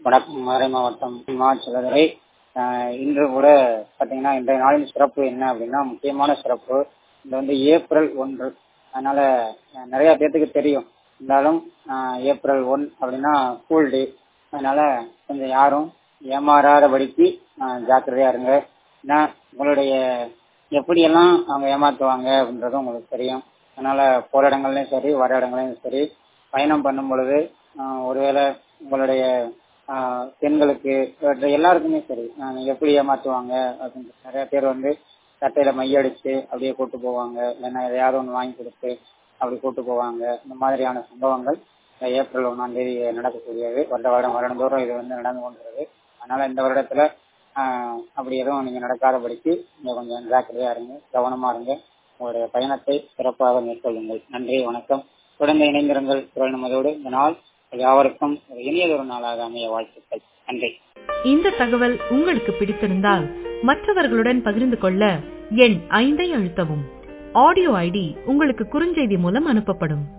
வடக்கு மதுரை மாவட்டம் மாச்சிலதுரை இன்று கூட பார்த்தீங்கன்னா இன்றைய நாளின் சிறப்பு என்ன அப்படின்னா முக்கியமான சிறப்பு இது வந்து ஏப்ரல் ஒன்று அதனால அஹ், நிறைய பேர்த்துக்கு தெரியும் இருந்தாலும் அஹ், ஏப்ரல் ஒன் அப்படின்னா ஸ்கூல் டே அதனால கொஞ்சம் யாரும் ஏமாறாதபடிக்கு அஹ், ஜாக்கிரதையா இருங்க ஏன்னா உங்களுடைய எப்படியெல்லாம் அவங்க ஏமாத்துவாங்க அப்படின்றது உங்களுக்கு தெரியும் அதனால போற இடங்கள்லயும் சரி வர இடங்கள்லயும் சரி பயணம் பண்ணும் பொழுது ஆஹ், ஒருவேளை உங்களுடைய ஆஹ், பெண்களுக்கு இவற்றை எல்லாருக்குமே சரி ஆஹ், எப்படி ஏமாத்துவாங்க அப்படின்னு நிறைய பேர் வந்து சட்டையில மையடிச்சு அப்படியே கூட்டு போவாங்க இல்லைன்னா எதையாவது ஒன்று வாங்கி கொடுத்து அப்படி கூட்டு போவாங்க இந்த மாதிரியான சம்பவங்கள் இந்த ஏப்ரல் ஒன்றாம் தேதி நடக்கக்கூடியது வருட வருடம் வருடந்தோறும் இது வந்து நடந்து கொண்டிருக்கு அதனால இந்த வருடத்துல ஆஹ், அப்படி எதுவும் நீங்க நடக்காதபடிக்கு நீங்க கொஞ்சம் ஜாக்கிரதையா இருங்க கவனமா இருங்க உங்களுடைய பயணத்தை சிறப்பாக மேற்கொள்ளுங்கள் நன்றி வணக்கம் தொடர்ந்து இணைந்திருங்கள் குரல் நமதோடு இந்த நாள் யாவருக்கும் ஒரு இனியதொரு நாளாக அமைய வாழ்த்துக்கள் நன்றி இந்த தகவல் உங்களுக்கு பிடித்திருந்தால் மற்றவர்களுடன் பகிர்ந்து கொள்ள எண் ஐந்தை அழுத்தவும் ஆடியோ ஐடி உங்களுக்கு குறுஞ்செய்தி மூலம் அனுப்பப்படும்